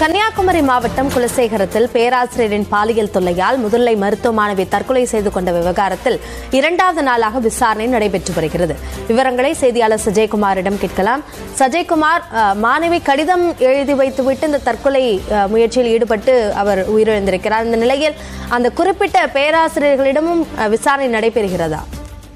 கன்னியாகுமரி மாவட்டம் குலசேகரத்தில் பேராசிரியரின் பாலியல் தொல்லையால் முதுநிலை மருத்துவ மாணவி தற்கொலை செய்து கொண்ட விவகாரத்தில் இரண்டாவது நாளாக விசாரணை நடைபெற்று வருகிறது விவரங்களை செய்தியாளர் சஜயகுமாரிடம் கேட்கலாம் சஜயகுமார் அஹ், மாணவி கடிதம் எழுதி வைத்துவிட்டு இந்த தற்கொலை அஹ், முயற்சியில் ஈடுபட்டு அவர் உயிரிழந்திருக்கிறார் இந்த நிலையில் அந்த குறிப்பிட்ட பேராசிரியர்களிடமும் அஹ், விசாரணை நடைபெறுகிறதா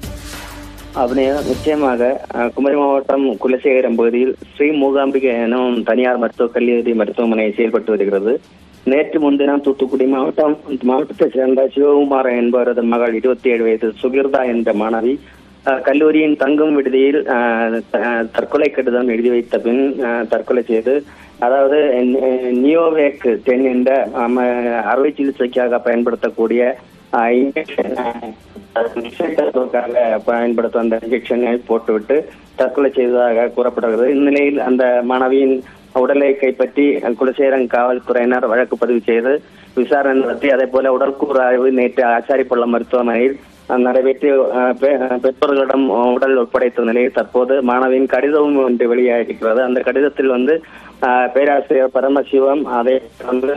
அபிநயா நிச்சயமாக அஹ், குமரி மாவட்டம் குலசேகரம் பகுதியில் ஸ்ரீ மூகாம்பிகை எனும் தனியார் மருத்துவக் கல்லூரி மருத்துவமனை செயல்பட்டு வருகிறது நேற்று முன்தினம் தூத்துக்குடி மாவட்டம் மாவட்டத்தைச் சேர்ந்த சிவகுமார் என்பவரது மகள் இருபத்தி ஏழு வயது சுகிர்தா என்ற மாணவி அஹ், கல்லூரியின் தங்கும் விடுதியில் அஹ், த- தற்கொலை கடிதம் எழுதி வைத்த பின் அஹ், தற்கொலை செய்து அதாவது நி- நியோவேக் டென் என்ற ஆம, அறுவை சிகிச்சைக்காக பயன்படுத்தக்கூடிய அஹ், injection, அஹ், நிச்சயதார்த்தத்திற்காக பயன்படுத்தும் அந்த இன்ஜெக்ஷனை போட்டுவிட்டு தற்கொலை செய்ததாக கூறப்படுகிறது இந்நிலையில் அந்த மாணவியின் உடலை கைப்பற்றி குலசேகரம் காவல்துறையினர் வழக்கு பதிவு செய்து விசாரணை நடத்தி அதே போல உடற்கூறு ஆய்வு நேற்று ஆச்சாரிப்பள்ளம் மருத்துவமனையில் அஹ், நடைபெற்று அஹ், பெ- பெற்றோர்களிடம் உடல் ஒப்படைத்த நிலையில் தற்போது மாணவியின் கடிதமும் ஒன்று வெளியாகிருக்கிறது அந்த கடிதத்தில் வந்து அஹ், பேராசிரியர் பரமசிவம் அதே வந்து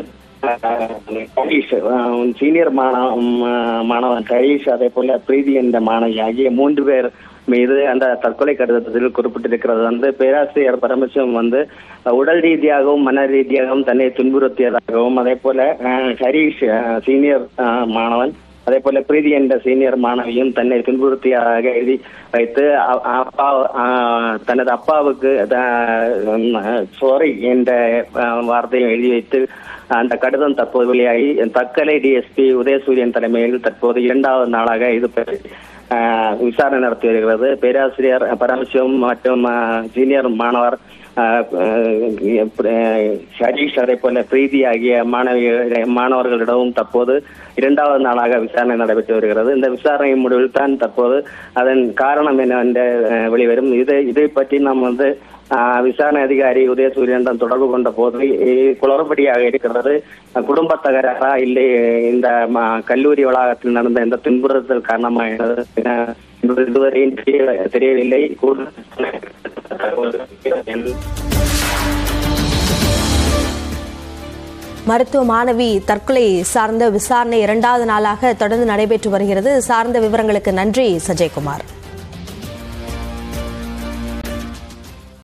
ஹரீஷ் சீனியர் மாணவன் ஹரீஷ் அதே போல பிரீதி என்ற மாணவி ஆகிய மூன்று பேர் மீது அந்த தற்கொலை கடிதத்தில் குறிப்பிட்டிருக்கிறது வந்து பேராசிரியர் பரமசிவம் வந்து அஹ், உடல் ரீதியாகவும் மன ரீதியாகவும் தன்னை துன்புறுத்தியதாகவும் அதே போல அஹ், ஹரீஷ் அஹ், சீனியர் அஹ், மாணவன் அதே போல பிரீதி என்ற சீனியர் மாணவியும் தன்னை துன்புறுத்தியதாக எழுதி வைத்து அ- அப்பா அஹ், தனது அப்பாவுக்கு சாரி என்ற அஹ், வார்த்தையும் எழுதி வைத்து அந்த கடிதம் தற்போது வெளியாகி தக்கலை டிஎஸ்பி உதயசூரியன் தலைமையில் தற்போது இரண்டாவது நாளாக இது பற்றி ஆஹ், விசாரணை நடத்தி வருகிறது பேராசிரியர் பரமசிவம் மற்றும் ஆஹ், சீனியர் மாணவர் ஆஹ், ஆஹ், ஹரீஷ் அதே போல பிரீதி ஆகிய மாணவி மாணவர்களிடமும் தற்போது இரண்டாவது நாளாக விசாரணை நடைபெற்று வருகிறது இந்த விசாரணை முடிவில் தான் தற்போது அதன் காரணம் என்னவென்று ஆஹ், வெளிவரும் இதை இதை பற்றி நாம் வந்து ஆஹ் விசாரணை அதிகாரி உதயசூரியனிடம் தொடர்பு கொண்ட போது இ- குளறுபடியாக இருக்கிறது அஹ் குடும்ப தகராறா இல்லை இந்த ம- கல்லூரி வளாகத்தில் நடந்த இந்த துன்புறுத்தல் காரணமாக என்பது இதுவரையும் தெரிய- தெரியவில்லை கூடுதல் மருத்துவ மாணவி தற்கொலை சார்ந்த விசாரணை இரண்டாவது நாளாக தொடர்ந்து நடைபெற்று வருகிறது சார்ந்த விவரங்களுக்கு நன்றி சஜயகுமார்